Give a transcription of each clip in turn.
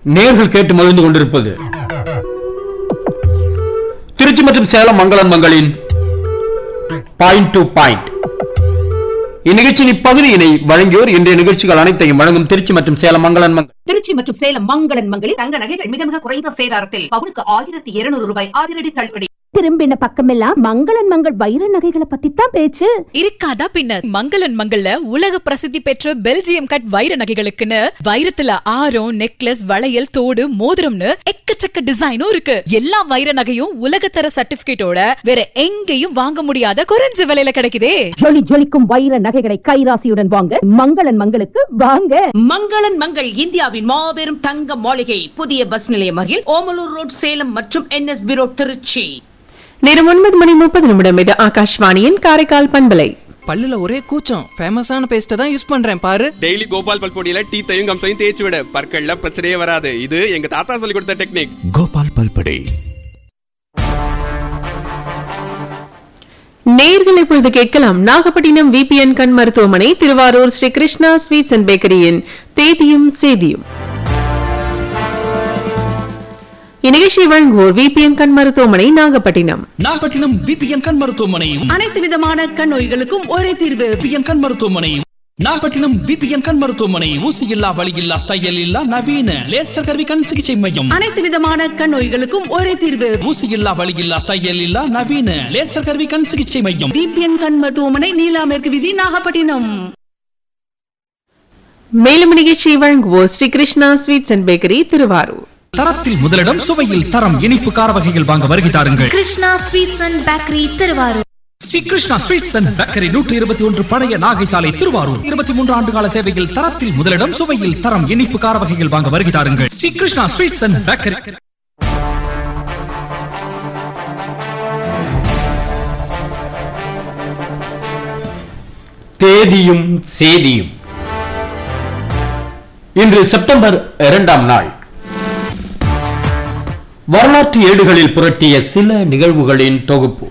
நேர்கள் கேட்டு மகிழ்ந்து கொண்டிருப்பது திருச்சி மற்றும் சேலம் மங்களன் மங்களின் பாயிண்ட் டு பாயிண்ட் இந்நிகழ்ச்சியின் இப்பகுதியினை வழங்கியோர் இன்றைய நிகழ்ச்சிகள் அனைத்தையும் வழங்கும் திருச்சி மற்றும் சேலம் மங்களன் மங்கள் திருச்சி மற்றும் சேலம் மங்களன் மங்களில் தங்க நகைகள் மிக மிக குறைந்த சேதாரத்தில் பவுனுக்கு ஆயிரத்தி இருநூறு ரூபாய் அதிரடி தள்ளுபடி திரும்பின பக்கமெல்லாம் மங்களன் மங்கள் வைர நகைகளை பத்தி தான் பேச்சு இருக்காதா பின்ன மங்களன் மங்கள்ல உலக பிரசித்தி பெற்ற பெல்ஜியம் கட் வைர நகைகளுக்குன்னு வைரத்துல ஆரம் நெக்லஸ் வளையல் தோடு மோதிரம்னு எக்கச்சக்க டிசைனும் இருக்கு எல்லா வைர நகையும் உலகத்தர சர்டிபிகேட்டோட வேற எங்கேயும் வாங்க முடியாத குறைஞ்ச விலையில கிடைக்குதே ஜொலி ஜொலிக்கும் வைர நகைகளை கைராசியுடன் வாங்க மங்களன் மங்களுக்கு வாங்க மங்களன் மங்கள் இந்தியாவின் மாபெரும் தங்க மாளிகை புதிய பஸ் நிலையம் அருகில் ஓமலூர் ரோட் சேலம் மற்றும் என்எஸ் பி ரோட் திருச்சி நேரம் ஒன்பது மணி முப்பது நிமிடம் இது ஆகாஷ்வாணியின் காரைக்கால் பண்பலை பல்லுல ஒரே கூச்சம் ஃபேமஸான பேஸ்ட்டை தான் யூஸ் பண்றேன் பாரு டெய்லி கோபால் பல்பொடியில டீத்தையும் கம்சையும் தேய்ச்சி விட பற்கள்ல பிரச்சனையே வராது இது எங்க தாத்தா சொல்லி கொடுத்த டெக்னிக் கோபால் பல்படை நேர்கள் இப்பொழுது கேட்கலாம் நாகப்பட்டினம் விபிஎன் கண் மருத்துவமனை திருவாரூர் ஸ்ரீ கிருஷ்ணா ஸ்வீட்ஸ் அண்ட் பேக்கரியின் தேதியும் சேதியும் இந்நிகழ்ச்சியை வழங்குவோர் விபிஎன் கண் மருத்துவமனை நாகப்பட்டினம் நாகப்பட்டினம் விபிஎன் கண் மருத்துவமனை அனைத்து விதமான கண் நோய்களுக்கும் ஒரே தீர்வு விபிஎன் கண் மருத்துவமனை நாகப்பட்டினம் விபிஎன் கண் மருத்துவமனை ஊசி இல்லா வலி இல்லா தையல் இல்லா நவீன லேசர் கருவி கண் சிகிச்சை மையம் அனைத்து விதமான கண் நோய்களுக்கும் ஒரே தீர்வு ஊசி இல்லா வலி இல்லா தையல் இல்லா நவீன லேசர் கருவி கண் சிகிச்சை மையம் டிபிஎன் கண் மருத்துவமனை நீலா மேற்கு விதி நாகப்பட்டினம் மேலும் நிகழ்ச்சியை வழங்குவோர் Sri Krishna sweets and bakery Thiruvarur தரத்தில் முதலிடம் சுவையில் தரம் இனிப்பு கார வகைகள் வாங்க வருகை தாருங்கள் Krishna sweets and bakery Thiruvarur Sri Krishna sweets and bakery நூற்றி இருபத்தி ஒன்று பழைய நாகை சாலை திருவாரூர் இருபத்தி மூன்று ஆண்டு கால சேவையில் தரத்தில் முதலிடம் சுவையில் தரம் இனிப்பு கார வகைகள் வாங்க வருகை தாருங்கள் Sri Krishna sweets and bakery தேதியும் சேதியும் இன்று செப்டம்பர் இரண்டாம் நாள் வரலாற்று ஏடுகளில் புரட்டிய சில நிகழ்வுகளின் தொகுப்பு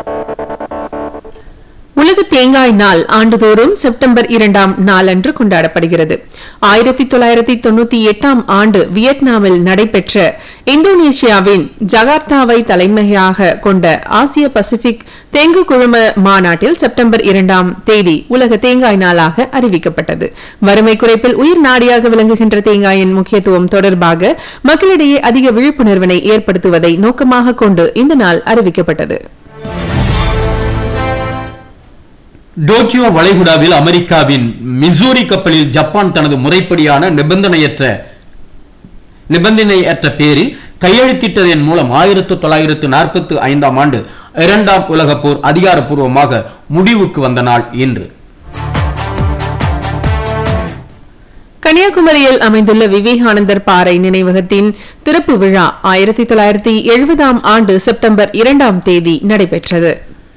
உலக தேங்காய் நாள் ஆண்டுதோறும் செப்டம்பர் இரண்டாம் நாளன்று கொண்டாடப்படுகிறது ஆயிரத்தி தொள்ளாயிரத்தி தொண்ணூத்தி எட்டாம் ஆண்டு வியட்நாமில் நடைபெற்ற இந்தோனேசியாவின் ஜகார்த்தாவை தலைமையாக கொண்ட ஆசிய பசிபிக் தெங்கு குழும மாநாட்டில் செப்டம்பர் இரண்டாம் தேதி உலக தேங்காய் நாளாக அறிவிக்கப்பட்டது வறுமை குறைப்பில் உயிர் நாடியாக விளங்குகின்ற தேங்காயின் முக்கியத்துவம் தொடர்பாக மக்களிடையே அதிக விழிப்புணர்வினை ஏற்படுத்துவதை நோக்கமாக கொண்டு இந்த நாள் அறிவிக்கப்பட்டது டோக்கியோ வளைகுடாவில் அமெரிக்காவின் மிசூரி கப்பலில் ஜப்பான் தனது முறைப்படியான நிபந்தனையற்ற நிபந்தனையற்ற பேரில் கையெழுத்திட்டதன் மூலம் ஆயிரத்து தொள்ளாயிரத்து நாற்பத்தி ஐந்தாம் ஆண்டு இரண்டாம் உலகப் போர் அதிகாரப்பூர்வமாக முடிவுக்கு வந்த நாள் இன்று கன்னியாகுமரியில் அமைந்துள்ள விவேகானந்தர் பாறை நினைவகத்தின் திறப்பு விழா ஆயிரத்தி தொள்ளாயிரத்தி எழுபதாம் ஆண்டு செப்டம்பர் இரண்டாம் தேதி நடைபெற்றது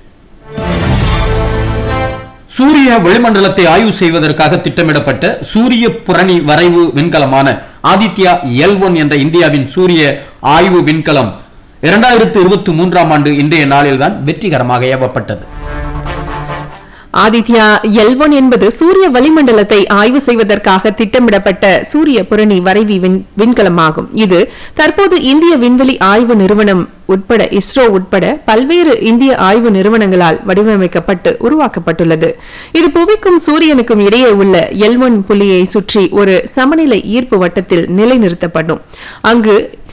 சூரிய வளிமண்டலத்தை ஆய்வு செய்வதற்காக திட்டமிடப்பட்ட சூரிய புரணி வரைவு விண்கலமான ஆதித்யா எல் ஒன் என்ற இந்தியாவின் சூரிய ஆய்வு விண்கலம் இரண்டாயிரத்து இருபத்தி மூன்றாம் ஆண்டு இன்றைய நாளில்தான் வெற்றிகரமாக ஏவப்பட்டது ஆதித்யா எல்வன் என்பது சூரிய வளிமண்டலத்தை ஆய்வு செய்வதற்காக திட்டமிடப்பட்ட சூரிய புரணி வரைவி விண்- விண்கலமாகும் இது தற்போது இந்திய விண்வெளி ஆய்வு நிறுவனம் உட்பட இஸ்ரோ உட்பட பல்வேறு இந்திய ஆய்வு நிறுவனங்களால் வடிவமைக்கப்பட்டு உருவாக்கப்பட்டுள்ளது இது புவிக்கும் சூரியனுக்கும் இடையே உள்ள எல்வன் புள்ளியை சுற்றி ஒரு சமநிலை ஈர்ப்பு வட்டத்தில் நிலைநிறுத்தப்படும் அங்கு